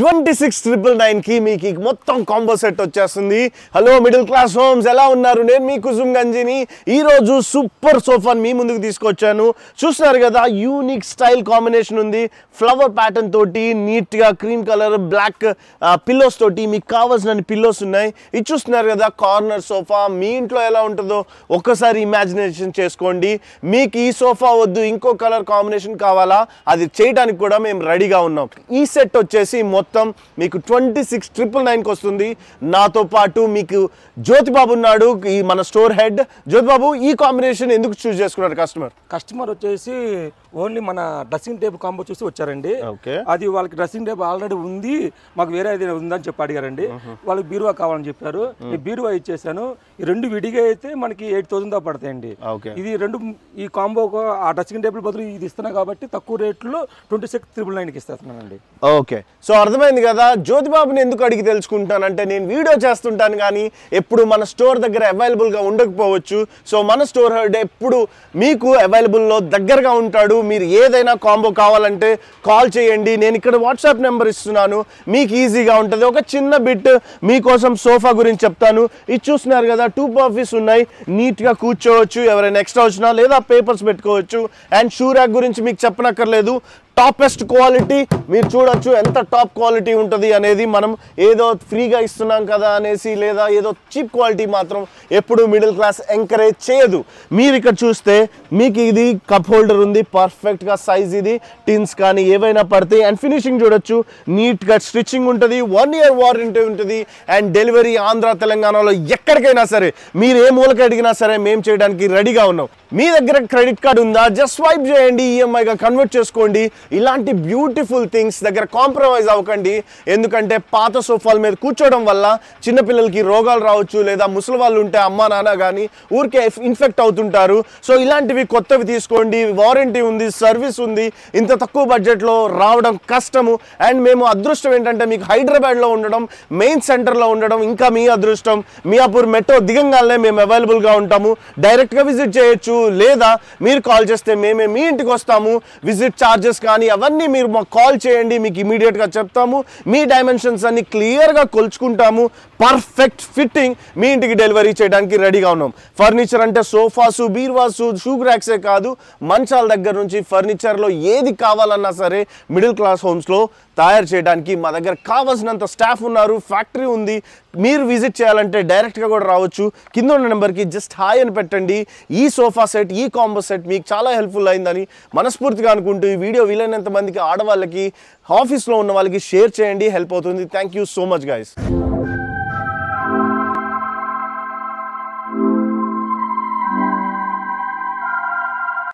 twenty six triple nine కి మీకు ఈ మొత్తం కాంబో సెట్ వచ్చేస్తుంది హలో మిడిల్ క్లాస్ హోమ్స్ ఎలా ఉన్నారు నేను మీ కుసుమ్ గంజిని ఈ రోజు సూపర్ సోఫాని మీ ముందుకు తీసుకొచ్చాను చూస్తున్నారు కదా యూనిక్ స్టైల్ కాంబినేషన్ ఉంది ఫ్లవర్ ప్యాటర్న్ తోటి నీట్ గా క్రీమ్ కలర్ బ్లాక్ పిల్లోస్ తోటి మీకు కావాల్సిన పిల్లోస్ ఉన్నాయి ఇది చూస్తున్నారు కదా కార్నర్ సోఫా మీ ఇంట్లో ఎలా ఉంటుందో ఒక్కసారి ఇమాజినేషన్ చేసుకోండి మీకు ఈ సోఫా వద్దు ఇంకో కలర్ కాంబినేషన్ కావాలా అది చేయడానికి కూడా మేము రెడీగా ఉన్నాం ఈ సెట్ వచ్చేసి మొత్తం మీకు ట్వంటీ సిక్స్ ట్రిపుల్ నైన్కి వస్తుంది నాతో పాటు మీకు జ్యోతిబాబు ఉన్నాడు ఈ మన స్టోర్ హెడ్ జ్యోతిబాబు ఈ కాంబినేషన్ ఎందుకు చూస్ చేసుకున్నారు కస్టమర్ కస్టమర్ వచ్చేసి ఓన్లీ మన డ్రెస్సింగ్ టేబుల్ కాంబో చూసి వచ్చారండి ఓకే అది వాళ్ళకి డ్రెస్సింగ్ టేబుల్ ఆల్రెడీ ఉంది మాకు వేరే ఏదైనా ఉందని చెప్పి అడిగారండి వాళ్ళకి బీరువా కావాలని చెప్పారు ఈ బీరువా ఇచ్చేసాను ఈ రెండు విడిగా అయితే మనకి ఎయిట్ థౌసండ్ దా పడతాయండి ఓకే ఇది రెండు ఈ కాంబో ఆ డ్రెస్సింగ్ టేబుల్ బదులు ఇది ఇస్తున్నా కాబట్టి తక్కువ రేట్లో ట్వంటీ సిక్స్ త్రిబుల్ నైన్కి ఇస్తున్నానండి ఓకే సో అర్థమైంది కదా జ్యోతిబాబుని ఎందుకు అడిగి తెలుసుకుంటానంటే నేను వీడియో చేస్తుంటాను కానీ ఎప్పుడు మన స్టోర్ దగ్గర అవైలబుల్గా ఉండకపోవచ్చు సో మన స్టోర్ హెడ్ ఎప్పుడు మీకు అవైలబుల్లో దగ్గరగా ఉంటాడు మీరు ఏదైనా కాంబో కావాలంటే కాల్ చేయండి నేను ఇక్కడ వాట్సాప్ నెంబర్ ఇస్తున్నాను మీకు ఈజీగా ఉంటుంది ఒక చిన్న బిట్ మీకోసం సోఫా గురించి చెప్తాను ఇది చూస్తున్నారు కదా టూ పర్ఫీస్ ఉన్నాయి నీట్గా కూర్చోవచ్చు ఎవరైనా ఎక్స్ట్రా వచ్చినా లేదా పేపర్స్ పెట్టుకోవచ్చు అండ్ షూ ర్యాక్ గురించి మీకు చెప్పనక్కర్లేదు టాపెస్ట్ క్వాలిటీ మీరు చూడొచ్చు ఎంత టాప్ క్వాలిటీ ఉంటుంది అనేది మనం ఏదో ఫ్రీగా ఇస్తున్నాం కదా అనేసి లేదా ఏదో చీప్ క్వాలిటీ మాత్రం ఎప్పుడు మిడిల్ క్లాస్ ఎంకరేజ్ చేయదు మీరు ఇక్కడ చూస్తే మీకు ఇది కప్ హోల్డర్ ఉంది పర్ఫెక్ట్గా సైజ్ ఇది టిన్స్ కానీ ఏవైనా పడతాయి అండ్ ఫినిషింగ్ చూడొచ్చు నీట్గా స్టిచ్చింగ్ ఉంటుంది వన్ ఇయర్ వారంటీ ఉంటుంది అండ్ డెలివరీ ఆంధ్ర తెలంగాణలో ఎక్కడికైనా సరే మీరు ఏ మూలకి అడిగినా సరే మేము చేయడానికి రెడీగా ఉన్నాం మీ దగ్గర క్రెడిట్ కార్డు ఉందా జస్ట్ స్వైప్ చేయండి ఈఎంఐగా కన్వర్ట్ చేసుకోండి ఇలాంటి బ్యూటిఫుల్ థింగ్స్ దగ్గర కాంప్రమైజ్ అవ్వకండి ఎందుకంటే పాత సోఫాల మీద కూర్చోవడం వల్ల చిన్నపిల్లలకి రోగాలు రావచ్చు లేదా ముసలి వాళ్ళు ఉంటే అమ్మా నాన్న కానీ ఊరికే ఇన్ఫెక్ట్ అవుతుంటారు సో ఇలాంటివి కొత్తవి తీసుకోండి వారంటీ ఉంది సర్వీస్ ఉంది ఇంత తక్కువ బడ్జెట్లో రావడం కష్టము అండ్ మేము అదృష్టం ఏంటంటే మీకు హైదరాబాద్లో ఉండడం మెయిన్ సెంటర్లో ఉండడం ఇంకా మీ అదృష్టం మియాపూర్ మెట్రో దిగంగానే మేము అవైలబుల్గా ఉంటాము డైరెక్ట్గా విజిట్ చేయొచ్చు లేదా మీరు కాల్ చేస్తే మేమే మీ ఇంటికి వస్తాము విజిట్ ఛార్జెస్ కానీ అవన్నీ మీరు మాకు కాల్ చేయండి మీకు ఇమీడియట్గా చెప్తాము మీ డైమెన్షన్స్ అన్ని క్లియర్గా కొలుచుకుంటాము పర్ఫెక్ట్ ఫిట్టింగ్ మీ ఇంటికి డెలివరీ చేయడానికి రెడీగా ఉన్నాం ఫర్నిచర్ అంటే సోఫాసు బీర్వాసు షూ ర్యాక్సే కాదు మంచాల దగ్గర నుంచి ఫర్నిచర్లో ఏది కావాలన్నా సరే మిడిల్ క్లాస్ హోమ్స్లో తయారు చేయడానికి మా దగ్గర కావాల్సినంత స్టాఫ్ ఉన్నారు ఫ్యాక్టరీ ఉంది మీరు విజిట్ చేయాలంటే డైరెక్ట్గా కూడా రావచ్చు కింద ఉన్న నెంబర్కి జస్ట్ హాయ్ అని పెట్టండి ఈ సోఫా సెట్ ఈ కాంబో సెట్ మీకు చాలా హెల్ప్ఫుల్ అయిందని మనస్ఫూర్తిగా అనుకుంటూ ఈ వీడియో వీలైనంత మందికి ఆడవాళ్ళకి ఆఫీస్లో ఉన్న వాళ్ళకి షేర్ చేయండి హెల్ప్ అవుతుంది thank you so much guys